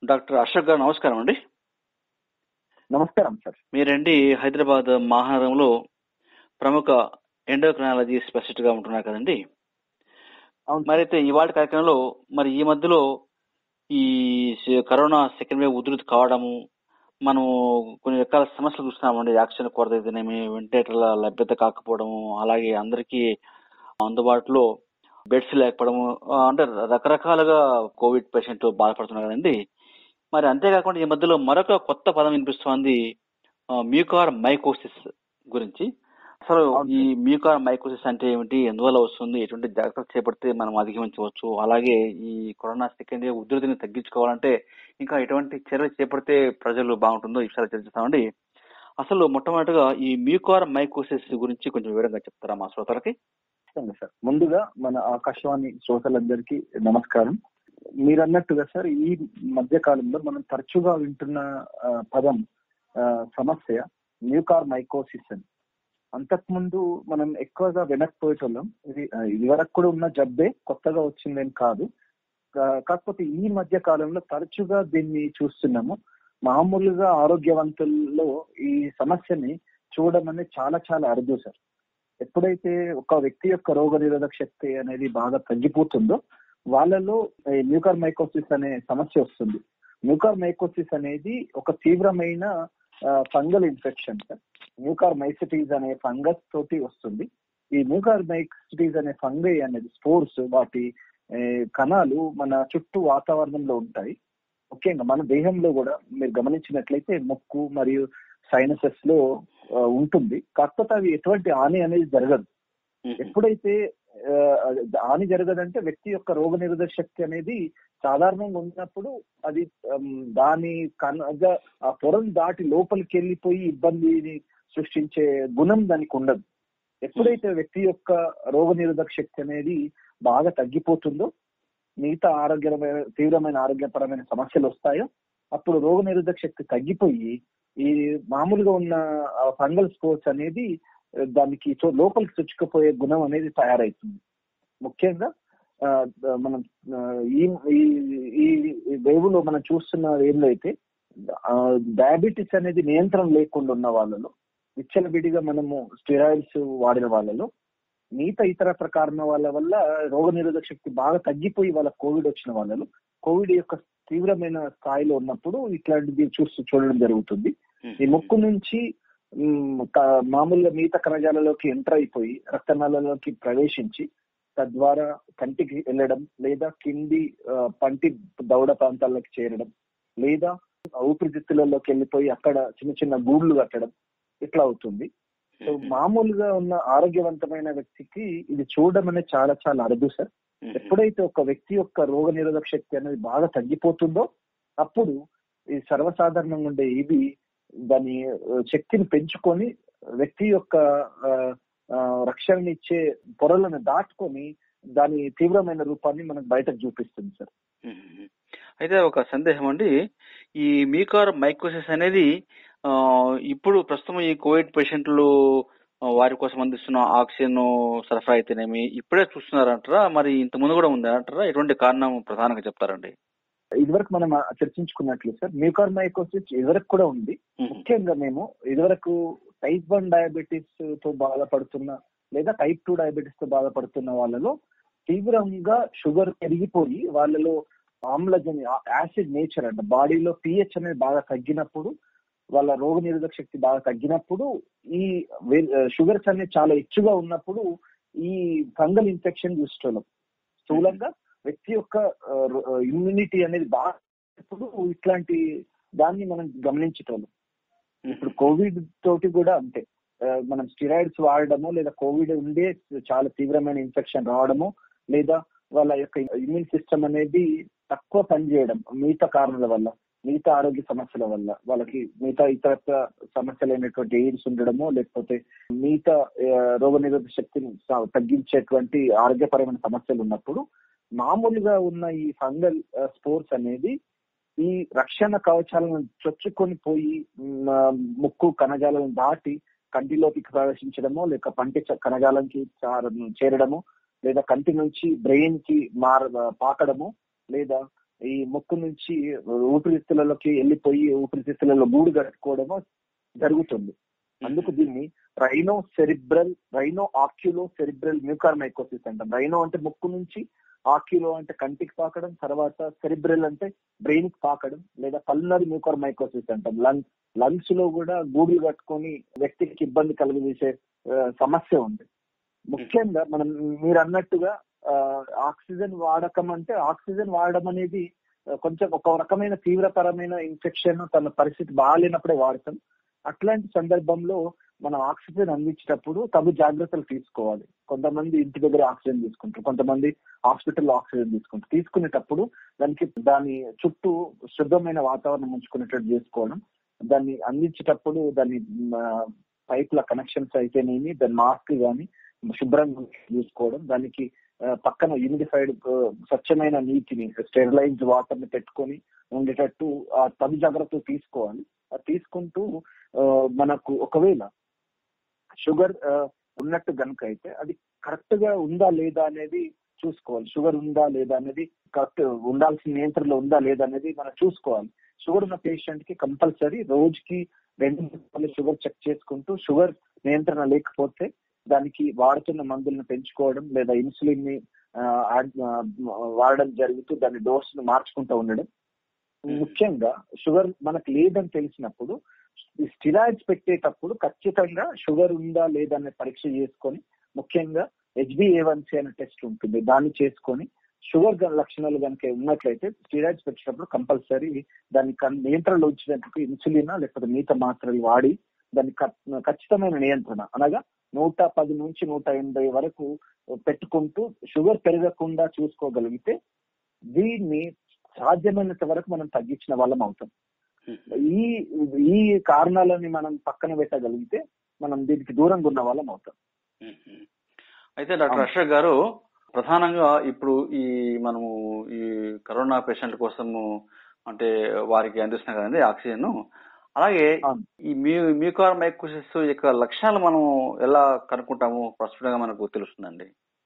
Doctor Ashok గారు నమస్కారం అండి నమస్కారం సార్ మీరండి హైదరాబాద్ మహానగరంలో ప్రముఖ ఎండోక్రైనాలజీ స్పెషలిస్ట్ గా ఉంటున్నారు కదండి అవును మరి అయితే ఇవాళ కార్యక్రమంలో మరి ఈ మధ్యలో ఈ స- కరోనా సెకండ్ వేవ్ ఉధృతి కావడము మనం కొన్ని రకాల సమస్యలు చూస్తున్నామండి ఆక్సిజన్ కొరత అయితేనేమి వెంటిలేటర్ల లభ్యత కాకపోవడము అలాగే అందరికీ అందుబాటులో బెడ్స్ లేకపోవడము ఆ, అంటే రకరకాలుగా కోవిడ్ పేషెంట్ బాధపడుతున్నారు కదండి మరి అంతేకాకుండా ఈ మధ్యలో మరొక కొత్త పదం వినిపిస్తోంది మ్యూకార్ మైకోసిస్ గురించి అసలు అవును. ఈ మ్యూకార్ మైకోసిస్ అంటే ఏమిటి ఎందువల్ల వస్తుంది ఎటువంటి జాగ్రత్తలు చేపడితే మనం అధిగమించవచ్చు అలాగే ఈ కరోనా సెకండ్ వేవ్ ఉధృతిని తగ్గించుకోవాలంటే ఇంకా ఎటువంటి చర్యలు చేపడితే ప్రజలు బాగుంటుందో ఈ విషయాలు చర్చిస్తామండి అసలు మొట్టమొదటిగా ఈ మ్యూకార్ మైకోసిస్ గురించి కొంచెం వివరంగా చెప్తారా మా శ్రోతలకి ఖచ్చితంగా సార్ ముందుగా మన ఆకాశవాణి శ్రోతలందరికీ నమస్కారం మీరు అన్నట్టుగా సార్ ఈ మధ్య కాలంలో మనం తరచుగా వింటున్న ఆ, పదం ఆ, సమస్య న్యూకార్ మైకోసిస్ అని అంతకుముందు మనం ఎక్కువగా వినకపోయేటోళ్ళం ఇది ఆ, ఇది వరకు కూడా ఉన్న జబ్బే కొత్తగా వచ్చిందేం కాదు కా- కాకపోతే ఈ మధ్య కాలంలో తరచుగా దీన్ని చూస్తున్నాము మామూలుగా ఆరోగ్యవంతుల్లో ఈ సమస్యని చూడడం అనేది చాలా చాలా అరుదు సార్ ఎప్పుడైతే ఒక వ్యక్తి యొక్క రోగ నిరోధక శక్తి అనేది బాగా తగ్గిపోతుందో వాళ్ళలో న్యూకార్ మైకోసిస్ అనే సమస్య వస్తుంది న్యూకార్ మైకోసిస్ అనేది ఒక తీవ్రమైన fungal infection sir mucormycetes అనే ఫంగస్ తోటి వస్తుంది ఈ న్యూకార్ మైసిటీస్ అనే ఫంగై అనేది స్పోర్స్ వాటి ఏ, కణాలు మన చుట్టూ వాతావరణంలో ఉంటాయి ముఖ్యంగా మన దేహంలో కూడా మీరు గమనించినట్లయితే ముక్కు మరియు సైనసెస్ లో ఆ, ఉంటుంది కాకపోతే అవి ఎటువంటి హాని అనేది జరగదు ఎప్పుడైతే ఆ, హాని జరగదంటే వ్యక్తి యొక్క రోగ నిరోధక శక్తి అనేది సాధారణంగా ఉన్నప్పుడు అది ఉమ్, దాని కన ఆ పొరను దాటి లోపలికి వెళ్ళిపోయి ఇబ్బందిని సృష్టించే గుణం దానికి ఉండదు ఎప్పుడైతే వ్యక్తి యొక్క రోగ నిరోధక శక్తి అనేది బాగా తగ్గిపోతుందో మిగతా ఆరోగ్యమైన తీవ్రమైన ఆరోగ్యపరమైన సమస్యలు వస్తాయో అప్పుడు రోగ నిరోధక శక్తి తగ్గిపోయి ఈ మామూలుగా ఉన్న ఫంగల్ స్పోర్ట్స్ అనేది ఆ, దానికి చో- లోపలికి చొచ్చుకుపోయే గుణం అనేది తయారవుతుంది ముఖ్యంగా ఆ, మనం ఆ, ఈ ఈ- ఈ ఈ వేవులో మనం చూస్తున్న ఏందైతే డయాబెటీస్ అనేది నియంత్రణ లేకుండా ఉన్న వాళ్ళలో విచ్చలవిడిగా మనము స్టెరాయిడ్స్ వాడిన వాళ్ళలో మిగతా ఇతర ప్రకారణ వాళ్ళ వల్ల రోగ నిరోధక శక్తి బాగా తగ్గిపోయి వాళ్ళ కోవిడ్ వచ్చిన వాళ్ళలో కోవిడ్ యొక్క తీవ్రమైన స్థాయిలో ఉన్నప్పుడు ఇట్లాంటిది చూస్తూ చూడడం జరుగుతుంది ఈ ముక్కు నుంచి మ్, క- మామూలుగా మిగతా కణజాలలోకి ఎంటర్ అయిపోయి రక్తనాళాలలోకి ప్రవేశించి తద్వారా కంటికి వెళ్ళడం లేదా కింది ఆ, పంటి దవడ ప్రాంతాల్లోకి చేరడం లేదా ఊపిరితిత్తులలోకి వెళ్ళిపోయి అక్కడ చిన్న చిన్న గూడ్లు కట్టడం ఇట్లా అవుతుంది సో మామూలుగా ఉన్న ఆరోగ్యవంతమైన వ్యక్తికి ఇది చూడడం అనేది చాలా చాలా అరుదు సార్ ఎప్పుడైతే ఒక వ్యక్తి యొక్క రోగ నిరోధక శక్తి అనేది బాగా తగ్గిపోతుందో అప్పుడు ఈ సర్వసాధారణంగా ఉండే ఇవి దాని ఆ, శక్తిని పెంచుకొని వ్యక్తి యొక్క ఆ, ఆ, రక్షణని ఇచ్చే పొరలను దాటుకొని దాని తీవ్రమైన రూపాన్ని మనకు బయటకు చూపిస్తుంది సార్ మ్మ్. అయితే ఒక సందేహం అండి ఈ మీకార్ మైకోసిస్ అనేది ఆ, ఇప్పుడు ప్రస్తుతం ఈ కోవిడ్ పేషెంట్లు ఆ, వారి కోసం అందిస్తున్న ఆక్సిజన్ సరఫరా అయితేనేమి ఇప్పుడే చూస్తున్నారంటారా మరి ఇంత ముందు కూడా ఉంది అంటారా ఎటువంటి కారణం ప్రధానంగా చెప్తారండి ఇదివరకు మనం ఆ చర్చించుకున్నట్లు సార్ మ్యూకార్ మైకోసిస్ ఇదివరకు కూడా ఉంది మ్మ్. ముఖ్యంగా మేము ఇదివరకు టైప్ వన్ డయాబెటీస్ తో బాధపడుతున్న లేదా టైప్ టూ డయాబెటీస్ తో బాధపడుతున్న వాళ్ళలో తీవ్రంగా షుగర్ పెరిగిపోయి వాళ్ళలో ఆమ్లజని యాసిడ్ నేచర్ అంట బాడీలో పిహెచ్ అనేది బాగా తగ్గినప్పుడు వాళ్ళ రోగ నిరోధక శక్తి బాగా తగ్గినప్పుడు ఈ షుగర్స్ అనేది చాలా ఎక్కువగా ఉన్నప్పుడు ఈ ఫంగల్ ఇన్ఫెక్షన్ చూసేటోళ్ళం స్థూలంగా వ్యక్తి యొక్క ఇమ్యూనిటీ అనేది బాగా ఇప్పుడు ఇట్లాంటి దాన్ని మనం గమనించేటోళ్ళం ఇప్పుడు కోవిడ్ తోటి కూడా అంతే ఆ, మనం స్టిరాయిడ్స్ వాడడము లేదా కోవిడ్ ఉండే చాలా తీవ్రమైన ఇన్ఫెక్షన్ రావడము లేదా వాళ్ళ యొక్క ఇమ్యూన్ సిస్టమ్ అనేది తక్కువ పనిచేయడం మిగతా కారణాల వల్ల మిగతా ఆరోగ్య సమస్యల వల్ల వాళ్ళకి మిగతా ఇతర సమస్యలైనటువంటి ఎయిడ్స్ ఉండడము లేకపోతే మిగతా ఆ, రోగనిరోధక శక్తిని స- తగ్గించేటువంటి ఆరోగ్యపరమైన సమస్యలు ఉన్నప్పుడు మామూలుగా ఉన్న ఈ ఫంగల్ స్పోర్ట్స్ అనేది ఈ రక్షణ కవచాలను చొచ్చుకొని పోయి మ్, ఆ, ముక్కు కణజాలను దాటి కంటిలోకి ప్రవేశించడమో లేక పంటి చ- కణజాలంకి చార- చేరడము లేదా కంటి నుంచి బ్రెయిన్ కి మార పాకడము లేదా ఈ ముక్కు నుంచి ఊపిరితిత్తులలోకి వెళ్ళిపోయి ఊపిరితిత్తులలో గూడు కట్టుకోవడము జరుగుతుంది అందుకు దీన్ని rhino cerebral rhino oculo cerebral mucormycosis అంటాం రైనో అంటే ముక్కు నుంచి ఆక్యులో అంటే కంటికి పాకడం తర్వాత సెరిబ్రల్ అంటే బ్రెయిన్ కి పాకడం లేదా పల్నరీ మ్యూకార్ మైకోసిస్ అంటాం లంగ్ లంగ్స్ లో కూడా గూడులు కట్టుకొని వ్యక్తికి ఇబ్బంది కలుగజేసే ఆ, సమస్య ఉంది ముఖ్యంగా మనం మీరు అన్నట్టుగా ఆ, ఆక్సిజన్ వాడకం అంటే ఆక్సిజన్ వాడడం అనేది ఆ, కొంచెం ఒక రకమైన తీవ్రతరమైన ఇన్ఫెక్షన్ తన పరిస్థితి బాగాలేనప్పుడే వాడతాం అట్లాంటి సందర్భంలో మనం ఆక్సిజన్ అందించేటప్పుడు తగు జాగ్రత్తలు తీసుకోవాలి కొంతమంది ఇంటి దగ్గర ఆక్సిజన్ తీసుకుంటారు కొంతమంది హాస్పిటల్లో ఆక్సిజన్ తీసుకుంటారు తీసుకునేటప్పుడు దానికి దాని చుట్టూ శుద్ధమైన వాతావరణం ఉంచుకునేటట్టు చేసుకోవడం దాన్ని అందించేటప్పుడు దాన్ని పైప్ల కనెక్షన్స్ అయితేనేమి దాని మాస్క్ కానీ శుభ్రంగా చూసుకోవడం దానికి ఆ, పక్కన యూనిఫైడ్ స్వచ్ఛమైన నీటిని స్టెరిలైజ్డ్ వాటర్ ని పెట్టుకొని ఉండేటట్టు ఆ తగు జాగ్రత్తలు తీసుకోవాలి అది తీసుకుంటూ ఆ, మనకు ఒకవేళ షుగర్ ఆ, ఉన్నట్టు గనుక అయితే అది కరెక్ట్ గా ఉందా లేదా అనేది చూసుకోవాలి షుగర్ ఉందా లేదా అనేది కరెక్ట్ ఉండాల్సిన నియంత్రణలో ఉందా లేదా అనేది మనం చూసుకోవాలి షుగర్ ఉన్న పేషెంట్ కి కంపల్సరీ రోజుకి రెండు మూడు సార్లు షుగర్ చెక్ చేసుకుంటూ షుగర్ నియంత్రణ లేకపోతే దానికి వాడుతున్న మందులను పెంచుకోవడం లేదా ఇన్సులిన్ ని ఆ, యాడ్- ఆ, వాడడం జరుగుతూ దాని డోస్ ను మార్చుకుంటూ ఉండడం ముఖ్యంగా షుగర్ మనకు లేదని తెలిసినప్పుడు ఈ స్టిరాయిడ్స్ పెట్టేటప్పుడు ఖచ్చితంగా షుగర్ ఉందా లేదా అనే పరీక్ష చేసుకొని ముఖ్యంగా హెచ్బిఏవన్సీ అనే టెస్ట్ ఉంటుంది దాన్ని చేసుకొని షుగర్ గ- లక్షణాలు కనుక ఉన్నట్లయితే స్టిరాయిడ్స్ పెట్టేటప్పుడు కంపల్సరీ దాన్ని కన్- నియంత్రణలో ఉంచినందుకు ఇన్సులిన్ లేకపోతే మిగతా మాత్రలు వాడి దాన్ని ఖ- ఖచ్చితమైన నియంత్రణ అనగా నూట పది నుంచి నూట ఎనభై వరకు పెట్టుకుంటూ షుగర్ పెరగకుండా చూసుకోగలిగితే దీన్ని సాధ్యమైనంత వరకు మనం తగ్గించిన వాళ్ళం అవుతాం ఈ ఈ కారణాలని మనం పక్కన పెట్టగలిగితే మనం దీనికి దూరంగా ఉన్న వాళ్ళం అవుతాం అయితే డాక్టర్ అవును. అశోక్ గారు ప్రధానంగా ఇప్పుడు ఈ మనము ఈ కరోనా పేషెంట్ కోసము అంటే వారికి అందిస్తున్నాం కదండి ఆక్సిజన్ అలాగే అవును. ఈ మ్యూ మ్యూకార్ మైకోసిస్ యొక్క లక్షణాలు మనం ఎలా కనుక్కుంటాము ప్రస్తుతంగా మనకు తెలుస్తుందండి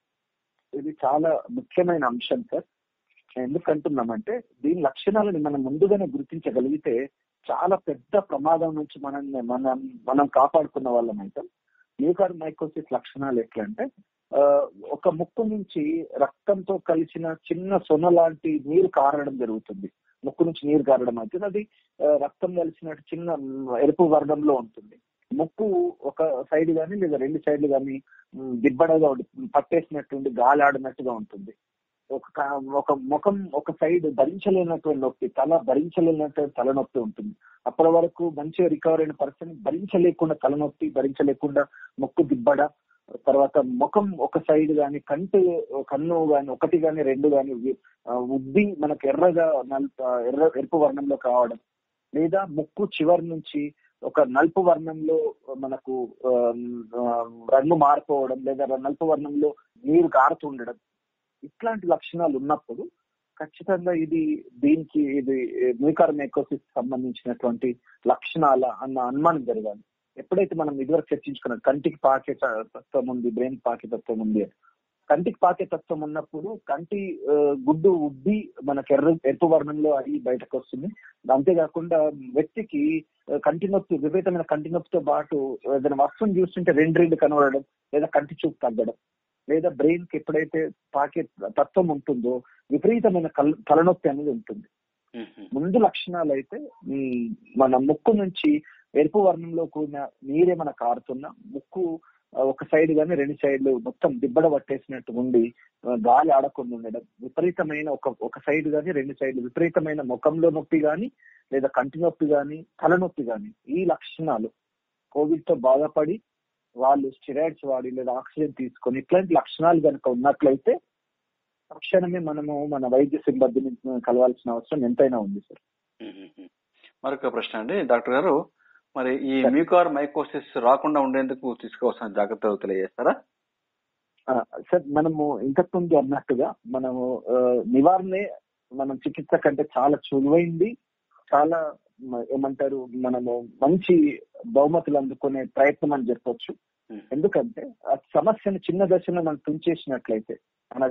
ఇది చాలా ముఖ్యమైన అంశం సార్ ఎందుకంటున్నామంటే దీని లక్షణాలని మనం ముందుగానే గుర్తించగలిగితే చాలా పెద్ద ప్రమాదం నుంచి మనం మనం మనం కాపాడుకున్న వాళ్ళం అయితే న్యూకార్ మైకోసిస్ లక్షణాలు ఎట్లా అంటే ఆ, ఒక ముక్కు నుంచి రక్తంతో కలిసిన చిన్న సొన లాంటి నీరు కారడం జరుగుతుంది ముక్కు నుంచి నీరు కారడం అవుతుంది అది ఆ, రక్తం కలిసినట్టు చిన్న మ్, ఎరుపు వర్గంలో ఉంటుంది ముక్కు ఒక సైడ్ గానీ లేదా రెండు సైడ్లు గానీ మ్, దిబ్బడగా ఉండి పట్టేసినట్టుండి గాలి ఆడినట్టుగా ఉంటుంది ఒక క- ఒక ముఖం ఒక సైడ్ భరించలేనటువంటి నొప్పి తల భరించలేనటువంటి తలనొప్పి ఉంటుంది అప్పటి వరకు మంచిగా రికవర్ అయిన పర్సన్ భరించలేకుండా తలనొప్పి భరించలేకుండా ముక్కు దిబ్బడ తర్వాత ముఖం ఒక సైడ్ గాని కంటి కన్ను గాని ఒకటి గాని రెండు గాని ఆ, ఉబ్బి మనకు ఎర్రగా నలుపు ఎర్ర ఎరుపు వర్ణంలో కావడం లేదా ముక్కు చివరి నుంచి ఒక నలుపు వర్ణంలో మనకు ఆ, ఆ, రంగు మారిపోవడం లేదా నలుపు వర్ణంలో నీరు కారుతుండడం ఇట్లాంటి లక్షణాలు ఉన్నప్పుడు ఖచ్చితంగా ఇది దీనికి ఇది మ్యూకార్ మైకోసిస్ సంబంధించినటువంటి లక్షణాల అన్న అనుమానం జరగాలి ఎప్పుడైతే మనం ఇదివరకు చర్చించుకున్నాం కంటికి పాకే త- తత్వం ఉంది బ్రెయిన్ పాకే తత్వం ఉంది అని కంటికి పాకే తత్వం ఉన్నప్పుడు కంటి ఆ, గుడ్డు ఉబ్బి మనకు ఎర్ర ఎరుపు వర్ణంలో అయి బయటకు వస్తుంది అంతేకాకుండా వ్యక్తికి ఆ, కంటి నొప్పి విపరీతమైన కంటి నొప్పితో పాటు ఏదైనా వస్తువుని చూస్తుంటే రెండు రెండు కనబడడం లేదా కంటి చూపు తగ్గడం లేదా బ్రెయిన్ కి ఎప్పుడైతే పాకే తత్వం ఉంటుందో విపరీతమైన కల్- తలనొప్పి అనేది ఉంటుంది ముందు లక్షణాలు అయితే ఈ మన ముక్కు నుంచి ఎరుపు వర్ణంలో కూడిన నీరేమైనా కారుతున్నా ముక్కు ఆ, ఒక సైడ్ గానీ రెండు సైడ్లు మొత్తం దిబ్బడ పట్టేసినట్టు ఉండి ఆ, గాలి ఆడకుండా ఉండడం విపరీతమైన ఒక ఒక సైడ్ గానీ రెండు సైడ్లు విపరీతమైన ముఖంలో నొప్పి గాని లేదా కంటి నొప్పి గాని తలనొప్పి గాని ఈ లక్షణాలు కోవిడ్ తో బాధపడి వాళ్ళు స్టిరాయిడ్స్ వాడి లేదా ఆక్సిజన్ తీసుకొని ఇట్లాంటి లక్షణాలు కనుక ఉన్నట్లయితే తక్షణమే మనము మన వైద్య సిబ్బందిని కలవాల్సిన అవసరం ఎంతైనా ఉంది సార్ మరొక ప్రశ్న అండి డాక్టర్ గారు మరి ఈ మ్యూకార్ మైకోసిస్ రాకుండా ఉండేందుకు తీసుకోవాల్సిన జాగ్రత్తలు తెలియజేస్తారా ఆ, సార్ మనము ఇంతకు ముందు అన్నట్టుగా మనము ఆ, నివారణే మనం చికిత్స కంటే చాలా చురువైంది చాలా మ- ఏమంటారు మనము మంచి బహుమతులు అందుకునే ప్రయత్నం అని చెప్పొచ్చు ఎందుకంటే ఆ సమస్యను చిన్న దశలో మనం తుంచేసినట్లయితే అనగా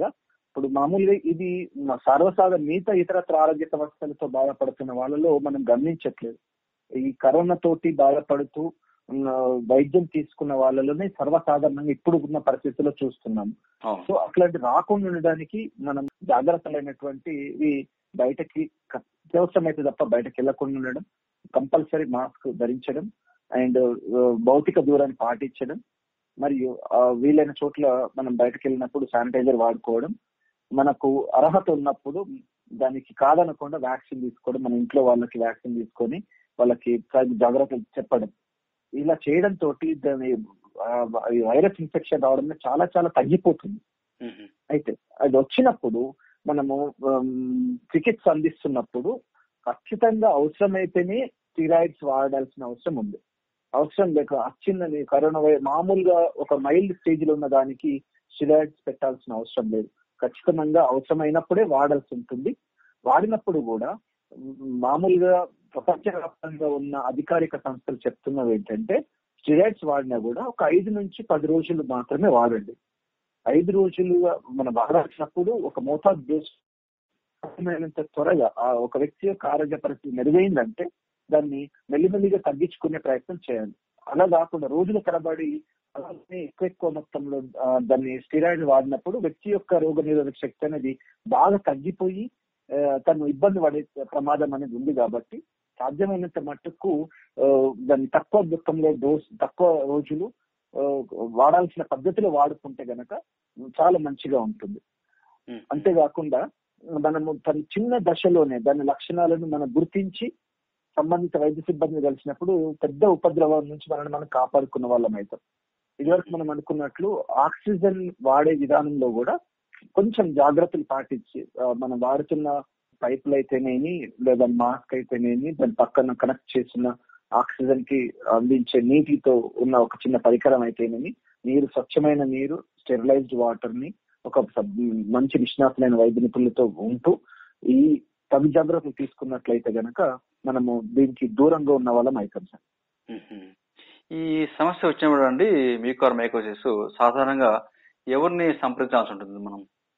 ఇప్పుడు మామూలుగా ఇది మ- సర్వసాధారణ మిగతా ఇతరత్ర ఆరోగ్య సమస్యలతో బాధపడుతున్న వాళ్ళలో మనం గమనించట్లేదు ఈ కరోనా తోటి బాధపడుతూ ఉన్న వైద్యం తీసుకున్న వాళ్ళలోనే సర్వసాధారణంగా ఇప్పుడు ఉన్న పరిస్థితుల్లో చూస్తున్నాం అవును సో అట్లాంటి రాకుండా ఉండడానికి మనం జాగ్రత్తలైనటువంటి ఇవి బయటకి క- అత్యవసరమైతే తప్ప బయటకు వెళ్లకుండా ఉండడం కంపల్సరీ మాస్క్ ధరించడం అండ్ భౌతిక దూరాన్ని పాటించడం మరియు ఆ, వీలైన చోట్ల మనం బయటకు వెళ్ళినప్పుడు శానిటైజర్ వాడుకోవడం మనకు అర్హత ఉన్నప్పుడు దానికి కాదనకుండా వ్యాక్సిన్ తీసుకోవడం మన ఇంట్లో వాళ్ళకి వ్యాక్సిన్ తీసుకొని వాళ్ళకి తగిన జాగ్రత్తలు చెప్పడం ఇలా చేయడం తోటి దాని ఆ, ఈ వైరస్ ఇన్ఫెక్షన్ రావడం చాలా చాలా తగ్గిపోతుంది మ్మ్. అయితే అది వచ్చినప్పుడు మనము ఉమ్, చికిత్స అందిస్తున్నప్పుడు ఖచ్చితంగా అవసరమైతేనే స్టీరాయిడ్స్ వాడాల్సిన అవసరం ఉంది అవసరం లేక వచ్చిందని కరోనా వై- మామూలుగా ఒక మైల్డ్ స్టేజ్ లో ఉన్న దానికి స్టీరాయిడ్స్ పెట్టాల్సిన అవసరం లేదు ఖచ్చితంగా అవసరమైనప్పుడే వాడాల్సి ఉంటుంది వాడినప్పుడు కూడా ఉమ్, మామూలుగా ప్రపంచవ్యాప్తంగా ఉన్న అధికారిక సంస్థలు చెప్తున్నవి ఏంటంటే స్టిరాయిడ్స్ వాడినా కూడా ఒక ఐదు నుంచి పది రోజులు మాత్రమే వాడండి ఐదు రోజులు మనం వాడాల్సినప్పుడు ఒక మోతాదు డోస్ సాధ్యమైనంత త్వరగా ఆ ఒక వ్యక్తి యొక్క ఆరోగ్య పరిస్థితి మెరుగైందంటే దాన్ని మెల్లిమెల్లిగా తగ్గించుకునే ప్రయత్నం చేయాలి అలా కాకుండా రోజుల తరబడి అలానే ఎక్కువ ఎక్కువ మొత్తంలో ఆ, దాన్ని స్టిరాయిడ్ వాడినప్పుడు వ్యక్తి యొక్క రోగ నిరోధక శక్తి అనేది బాగా తగ్గిపోయి ఆ, తను ఇబ్బంది పడే ప్రమాదం అనేది ఉంది కాబట్టి సాధ్యమైనంత మట్టుకు ఆ, దాన్ని తక్కువ మొత్తంలో డోస్ తక్కువ రోజులు ఆ, వాడాల్సిన పద్ధతిలో వాడుకుంటే గనక చాలా మంచిగా ఉంటుంది మ్మ్. అంతేకాకుండా మనము తన చిన్న దశలోనే దాని లక్షణాలను మనం గుర్తించి సంబంధిత వైద్య సిబ్బంది కలిసినప్పుడు పెద్ద ఉపద్రవం నుంచి మనల్ని మనం కాపాడుకున్న వాళ్ళం అవుతాం ఇదివరకు మనం అనుకున్నట్లు ఆక్సిజన్ వాడే విధానంలో కూడా కొంచెం జాగ్రత్తలు పాటించి ఆ, మనం వాడుతున్న పైపులు అయితేనేమి లేదా మాస్క్ అయితేనేమి దాని పక్కన కనెక్ట్ చేసిన ఆక్సిజన్ కి అందించే నీటితో ఉన్న ఒక చిన్న పరికరం అయితేనేమి నీరు స్వచ్ఛమైన నీరు స్టెరిలైజ్డ్ వాటర్ ని ఒక సబ్- మంచి నిష్ణాతులైన వైద్య నిపుణులతో ఉంటూ ఈ తగు జాగ్రత్తలు తీసుకున్నట్లయితే గనక మనము దీనికి దూరంగా ఉన్న వాళ్ళం అవుతాం సార్ మ్మ్. ఈ సమస్య వచ్చినప్పుడు అండి మీకోర్ మైకోసిస్ సాధారణంగా ఎవరిని సంప్రదించాల్సి ఉంటుంది మనం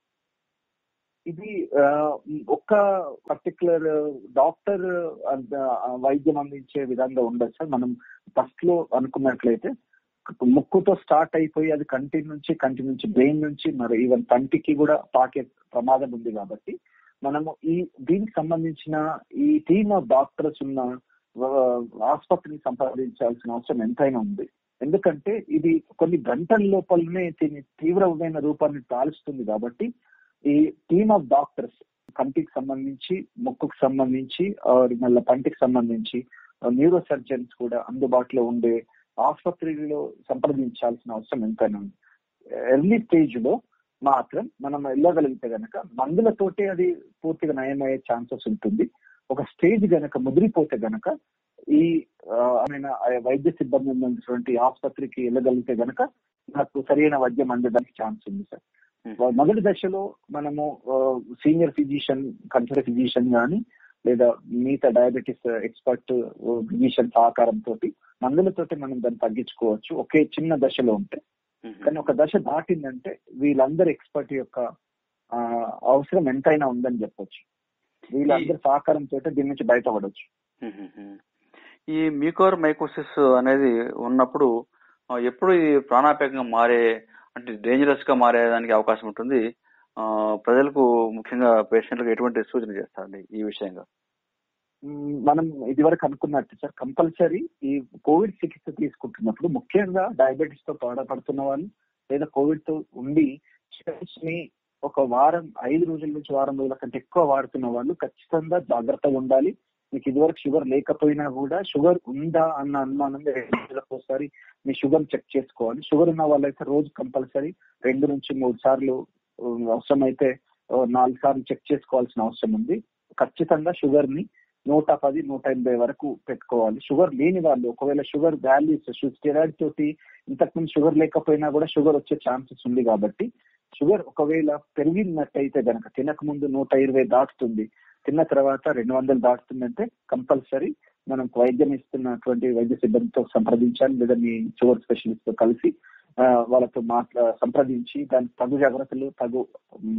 ఇది ఆ, ఒక్క పర్టికులర్ డాక్టర్ అంత, ఆ, వైద్యం అందించే విధంగా ఉండదు సార్ మనం ఫస్ట్ లో అనుకున్నట్లయితే ముక్కుతో స్టార్ట్ అయిపోయి అది కంటి నుంచి కంటి నుంచి బ్రెయిన్ నుంచి మరి ఈవెన్ కంటికి కూడా పాకే ప్రమాదం ఉంది కాబట్టి మనము ఈ దీనికి సంబంధించిన ఈ టీమ్ ఆఫ్ డాక్టర్స్ ఉన్న ఆ, ఆసుపత్రిని సంప్రదించాల్సిన అవసరం ఎంతైనా ఉంది ఎందుకంటే ఇది కొన్ని గంటల లోపలనే దీని తీవ్రమైన రూపాన్ని తాలుస్తుంది కాబట్టి ఈ టీమ్ ఆఫ్ డాక్టర్స్ కంటికి సంబంధించి ముక్కుకు సంబంధించి ఆర్ మళ్ళీ పంటికి సంబంధించి న్యూరో సర్జన్స్ కూడా అందుబాటులో ఉండే ఆసుపత్రిలో సంప్రదించాల్సిన అవసరం ఎంతైనా ఉంది ఎర్లీ స్టేజ్ లో మాత్రం మనం వెళ్ళగలిగితే గనక మందులతోటే అది పూర్తిగా నయమయ్యే ఛాన్సెస్ ఉంటుంది ఒక స్టేజ్ గనక ముదిరిపోతే గనక ఈ ఆ, ఆయన ఆ వైద్య సిబ్బంది ఉన్నటువంటి ఆసుపత్రికి వెళ్ళగలిగితే గనక నాకు సరైన వైద్యం అందడానికి ఛాన్స్ ఉంది సార్ మొదటి దశలో మనము సీనియర్ ఫిజిషియన్ కన్సల్ట్ ఫిజిషియన్ గాని లేదా మిగతా డయాబెటీస్ ఎక్స్పర్ట్ ఫిజిషియన్ సహకారంతో మందులతోటి మనం దాన్ని తగ్గించుకోవచ్చు ఒకే చిన్న దశలో ఉంటే మ్మ్. కానీ ఒక దశ దాటిందంటే వీళ్ళందరి ఎక్స్పర్ట్ యొక్క ఆ, అవసరం ఎంతైనా ఉందని చెప్పొచ్చు వీళ్ళందరి సహకారంతో దీని నుంచి బయటపడవచ్చు మ్మ్. ఈ మీకోర్ మైకోసిస్ అనేది ఉన్నప్పుడు ఆ, ఎప్పుడు ఇది ప్రాణాపాయంగా మారే అంటే డేంజరస్ గా మారేదానికి అవకాశం ఉంటుంది ఆ, ప్రజలకు ముఖ్యంగా పేషెంట్లకు ఎటువంటి సూచన చేస్తారండి ఈ విషయంగా మ్, మనం ఇదివరకు అనుకున్నట్టు సార్ కంపల్సరీ ఈ కోవిడ్ చికిత్స తీసుకుంటున్నప్పుడు ముఖ్యంగా డయాబెటీస్ తో బాధపడుతున్న వాళ్ళు లేదా కోవిడ్ తో ఉండి స్టెమ్స్ ని ఒక వారం ఐదు రోజుల నుంచి వారం రోజుల కంటే ఎక్కువ వాడుతున్న వాళ్ళు ఖచ్చితంగా జాగ్రత్తగా ఉండాలి మీకు ఇదివరకు షుగర్ లేకపోయినా కూడా షుగర్ ఉందా అన్న అనుమానం రెండు రోజులకు ఒకసారి మీ షుగర్ చెక్ చేసుకోవాలి షుగర్ ఉన్న వాళ్ళైతే రోజు కంపల్సరీ రెండు నుంచి మూడు సార్లు ఉమ్, అవసరమైతే ఓ నాలుగు సార్లు చెక్ చేసుకోవాల్సిన అవసరం ఉంది ఖచ్చితంగా షుగర్ ని నూట పది నూట ఎనభై వరకు పెట్టుకోవాలి షుగర్ లేని వాళ్ళు ఒకవేళ షుగర్ వాల్యూస్ స్టెరాయిడ్ తోటి ఇంతకుముందు షుగర్ లేకపోయినా కూడా షుగర్ వచ్చే ఛాన్సెస్ ఉంది కాబట్టి షుగర్ ఒకవేళ పెరిగినట్టయితే గనక తినక ముందు నూట ఇరవై దాటుతుంది తిన్న తర్వాత రెండు వందలు దాటుతుందంటే కంపల్సరీ మనం వైద్యం ఇస్తున్నటువంటి వైద్య సిబ్బందితో సంప్రదించాలి లేదా మీ షుగర్ స్పెషలిస్ట్ తో కలిసి ఆ, వాళ్ళతో మాట్లా సంప్రదించి దాని తగు జాగ్రత్తలు తగు మ్,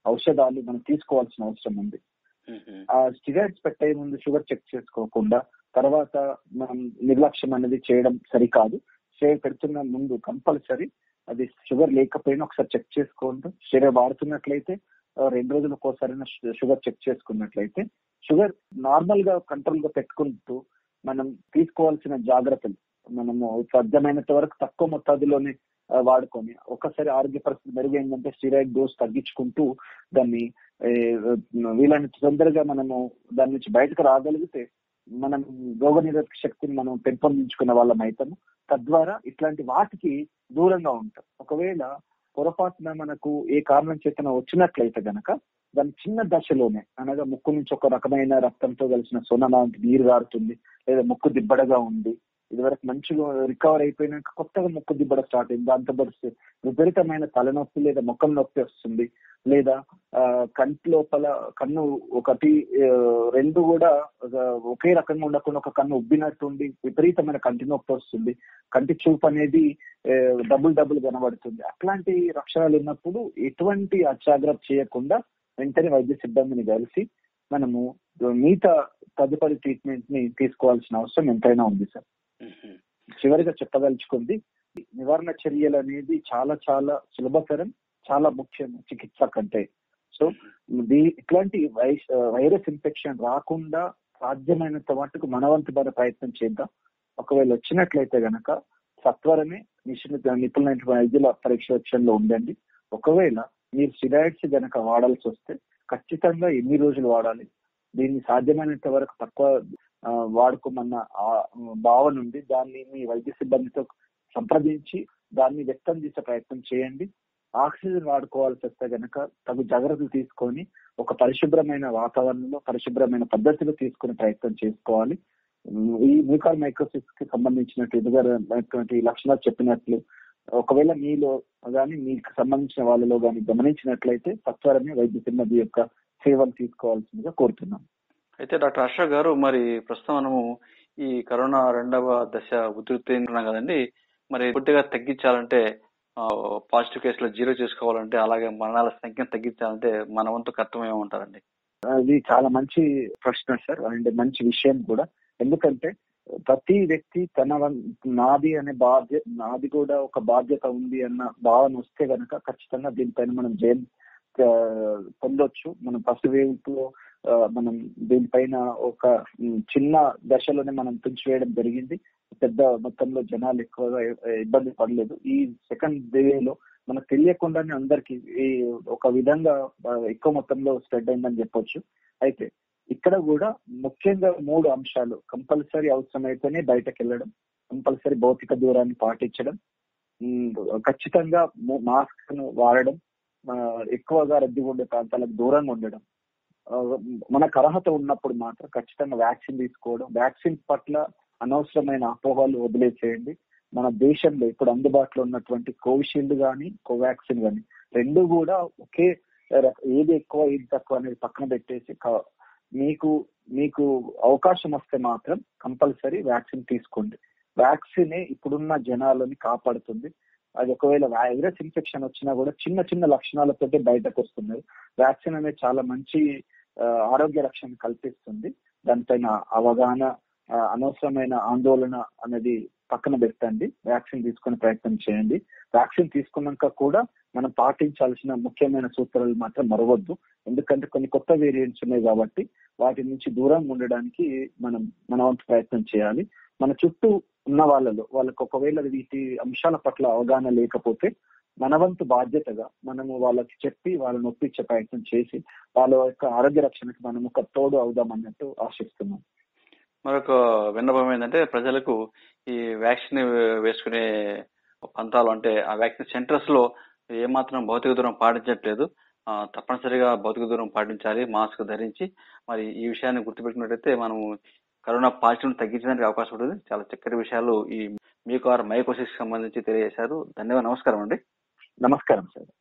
ఔషధాలు మనం తీసుకోవాల్సిన అవసరం ఉంది మ్మ్. ఆ స్టిరాయిడ్స్ పెట్టే ముందు షుగర్ చెక్ చేసుకోకుండా తర్వాత మనం నిర్లక్ష్యం అనేది చేయడం సరికాదు స్టెరాయిడ్ పెడుతున్న ముందు కంపల్సరీ అది షుగర్ లేకపోయినా ఒకసారి చెక్ చేసుకోండి స్టెరాయిడ్ వాడుతున్నట్లయితే ఆ, రెండు రోజులకు ఒకసారి షుగర్ చెక్ చేసుకున్నట్లయితే షుగర్ నార్మల్ గా కంట్రోల్ గా పెట్టుకుంటూ మనం తీసుకోవాల్సిన జాగ్రత్తలు మనము సాధ్యమైనంత వరకు తక్కువ మొత్తాదులోనే ఆ, వాడుకొని ఒకసారి ఆరోగ్య పరిస్థితి మెరుగైందంటే స్టీరాయిడ్ డోస్ తగ్గించుకుంటూ దాన్ని ఏ, వీలైనంత తొందరగా మనము దాని నుంచి బయటకు రాగలిగితే మనం రోగ నిరోధక శక్తిని మనం పెంపొందించుకున్న వాళ్ళం అవుతాము తద్వారా ఇట్లాంటి వాటికి దూరంగా ఉంటాం ఒకవేళ పొరపాటున మనకు ఏ కారణం చేతన వచ్చినట్లయితే గనక దాని చిన్న దశలోనే అనగా ముక్కు నుంచి ఒక రకమైన రక్తంతో కలిసిన సొన లాంటి నీరు గారుతుంది లేదా ముక్కు దిబ్బడగా ఉంది ఇదివరకు మంచిగా రికవర్ అయిపోయినాక కొత్తగా ముక్కు దిబ్బడ స్టార్ట్ అయింది దాంతో పాటు విపరీతమైన తలనొప్పి లేదా ముఖం నొప్పి వస్తుంది లేదా ఆ, కంటి లోపల కన్ను ఒకటి ఆ, రెండు కూడా ఒక ఒకే రకంగా ఉండకుండా ఒక కన్ను ఉబ్బినట్టుండి విపరీతమైన కంటి నొప్పి వస్తుంది కంటి చూపు అనేది ఆ, డబుల్ డబుల్ కనబడుతుంది అట్లాంటి లక్షణాలు ఉన్నప్పుడు ఎటువంటి అజాగ్రత్త చేయకుండా వెంటనే వైద్య సిబ్బందిని కలిసి మనము మిగతా తదుపరి ట్రీట్మెంట్ ని తీసుకోవాల్సిన అవసరం ఎంతైనా ఉంది సార్ మ్మ్. చివరిగా చెప్పదలుచుకుంది నివారణ చర్యలు అనేది చాలా చాలా సులభతరం చాలా ముఖ్యం చికిత్స కంటే సో దీ- ఇట్లాంటి వైస్ వైరస్ ఇన్ఫెక్షన్ రాకుండా సాధ్యమైనంత మటుకు మనవంతు పడే ప్రయత్నం చేద్దాం ఒకవేళ వచ్చినట్లయితే గనక సత్వరమే నిష్ణు నిపుణులైన వైద్యుల పరీక్షలో ఉండండి ఒకవేళ మీరు స్టిరాయిడ్స్ గనక వాడాల్సి వస్తే ఖచ్చితంగా ఎన్ని రోజులు వాడాలి దీన్ని సాధ్యమైనంత వరకు తక్కువ ఆ, వాడుకోమన్న ఆ భావన ఉంది దాన్ని మీ వైద్య సిబ్బందితో సంప్రదించి దాన్ని వ్యక్తం చేసే ప్రయత్నం చేయండి ఆక్సిజన్ వాడుకోవాల్సి వస్తే గనక తగు జాగ్రత్తలు తీసుకొని ఒక పరిశుభ్రమైన వాతావరణంలో పరిశుభ్రమైన పద్ధతిలో తీసుకునే ప్రయత్నం చేసుకోవాలి ఉమ్, ఈ మ్యూకార్ మైక్రోసిస్ కి సంబంధించినట్టు ఎదుగుతున్నటువంటి లక్షణాలు చెప్పినట్లు ఒకవేళ మీలో కానీ మీకు సంబంధించిన వాళ్ళలో కానీ గమనించినట్లయితే సత్వరమే వైద్య సిబ్బంది యొక్క సేవలు తీసుకోవాల్సిందిగా కోరుతున్నాం అయితే డాక్టర్ హర్ష గారు మరి ప్రస్తుతం మనము ఈ కరోనా రెండవ దశ ఉధృతి ఉన్నాం కదండి మరి పూర్తిగా తగ్గించాలంటే పాజిటివ్ కేసులు జీరో చేసుకోవాలంటే అలాగే మరణాల సంఖ్యను తగ్గించాలంటే మన వంతు కర్తవ్యం ఏమంటారండి అది చాలా మంచి ప్రశ్న సార్ అండ్ మంచి విషయం కూడా ఎందుకంటే ప్రతి వ్యక్తి తన వం- నాది అనే బాధ్యత నాది కూడా ఒక బాధ్యత ఉంది అన్న భావన వస్తే గనక ఖచ్చితంగా దీనిపైన మనం జయం ఆ, పొందొచ్చు మనం ఫస్ట్ వేవ్ లో ఆ, మనం దీనిపైన ఒక ఉమ్, చిన్న దశలోనే మనం తుంచివేయడం జరిగింది పెద్ద మొత్తంలో జనాలు ఎక్కువగా ఇ- ఇబ్బంది పడలేదు ఈ సెకండ్ వేవ్ లో మనకు తెలియకుండానే అందరికి ఈ ఒక విధంగా ఆ, ఎక్కువ మొత్తంలో స్ప్రెడ్ అయిందని చెప్పొచ్చు అయితే ఇక్కడ కూడా ముఖ్యంగా మూడు అంశాలు కంపల్సరీ అవసరమైతేనే బయటకు వెళ్ళడం కంపల్సరీ భౌతిక దూరాన్ని పాటించడం ఉమ్, ఖచ్చితంగా మాస్క్ ను వాడడం ఆ, ఎక్కువగా రద్దీ ఉండే ప్రాంతాలకు దూరంగా ఉండడం ఆ, మనకు అర్హత ఉన్నప్పుడు మాత్రం ఖచ్చితంగా వ్యాక్సిన్ తీసుకోవడం వ్యాక్సిన్ పట్ల అనవసరమైన అపోహలు వదిలేసేయండి మన దేశంలో ఇప్పుడు అందుబాటులో ఉన్నటువంటి కోవిషీల్డ్ కానీ కోవాక్సిన్ కానీ రెండు కూడా ఒకే రక- ఏది ఎక్కువ ఏది తక్కువ అనేది పక్కన పెట్టేసి క- మీకు మీకు అవకాశం వస్తే మాత్రం కంపల్సరీ వ్యాక్సిన్ తీసుకోండి వ్యాక్సినే ఇప్పుడున్న జనాలని కాపాడుతుంది అది ఒకవేళ వైరస్ ఇన్ఫెక్షన్ వచ్చినా కూడా చిన్న చిన్న లక్షణాలతోటి బయటకు వస్తున్నది వ్యాక్సిన్ అనేది చాలా మంచి ఆ, ఆరోగ్య రక్షణ కల్పిస్తుంది దానిపైన అవగాహన ఆ, అనవసరమైన ఆందోళన అనేది పక్కన పెట్టండి వ్యాక్సిన్ తీసుకునే ప్రయత్నం చేయండి వ్యాక్సిన్ తీసుకున్నాక కూడా మనం పాటించాల్సిన ముఖ్యమైన సూత్రాలు మాత్రం మరవద్దు ఎందుకంటే కొన్ని కొత్త వేరియంట్స్ ఉన్నాయి కాబట్టి వాటి నుంచి దూరంగా ఉండడానికి మనం మన వంతు ప్రయత్నం చేయాలి మన చుట్టూ ఉన్న వాళ్ళలో వాళ్ళకి ఒకవేళ వీటి అంశాల పట్ల అవగాహన లేకపోతే మన వంతు బాధ్యతగా మనము వాళ్ళకి చెప్పి వాళ్ళని ఒప్పించే ప్రయత్నం చేసి వాళ్ళ యొక్క ఆరోగ్య రక్షణకి మనం ఒక తోడు అవుదాం అన్నట్టు ఆశిస్తున్నాం మరొక విన్నపం ఏంటంటే ప్రజలకు ఈ వ్యాక్సిన్ వేసుకునే పంతాలు అంటే ఆ వ్యాక్సిన్ సెంటర్స్ లో ఏమాత్రం భౌతిక దూరం పాటించట్లేదు ఆ, తప్పనిసరిగా భౌతిక దూరం పాటించాలి మాస్క్ ధరించి మరి ఈ విషయాన్ని గుర్తుపెట్టినట్టయితే మనం కరోనా పాజిటివ్ తగ్గించడానికి అవకాశం ఉంటుంది చాలా చక్కటి విషయాలు ఈ మీకు మైకోసిస్ సంబంధించి తెలియజేశారు ధన్యవాదాలు నమస్కారం అండి నమస్కారం సార్